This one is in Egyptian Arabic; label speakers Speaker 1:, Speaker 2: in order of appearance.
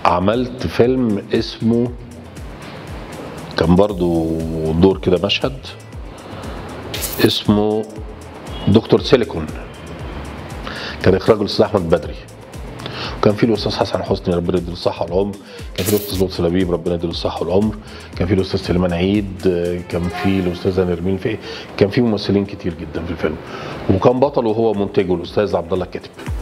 Speaker 1: عملت فيلم اسمه كان برضو دور كده مشهد اسمه دكتور سيليكون كان اخراجه الاستاذ احمد بدري وكان في الاستاذ حسن حسني ربنا يديله الصحه والعمر كان في الاستاذ لطفي لبيب ربنا يديله الصحه والعمر كان في الاستاذ سليمان عيد كان في الاستاذه نرمين فقي كان في ممثلين كتير جدا في الفيلم وكان بطله هو منتجه الاستاذ عبد الله الكاتب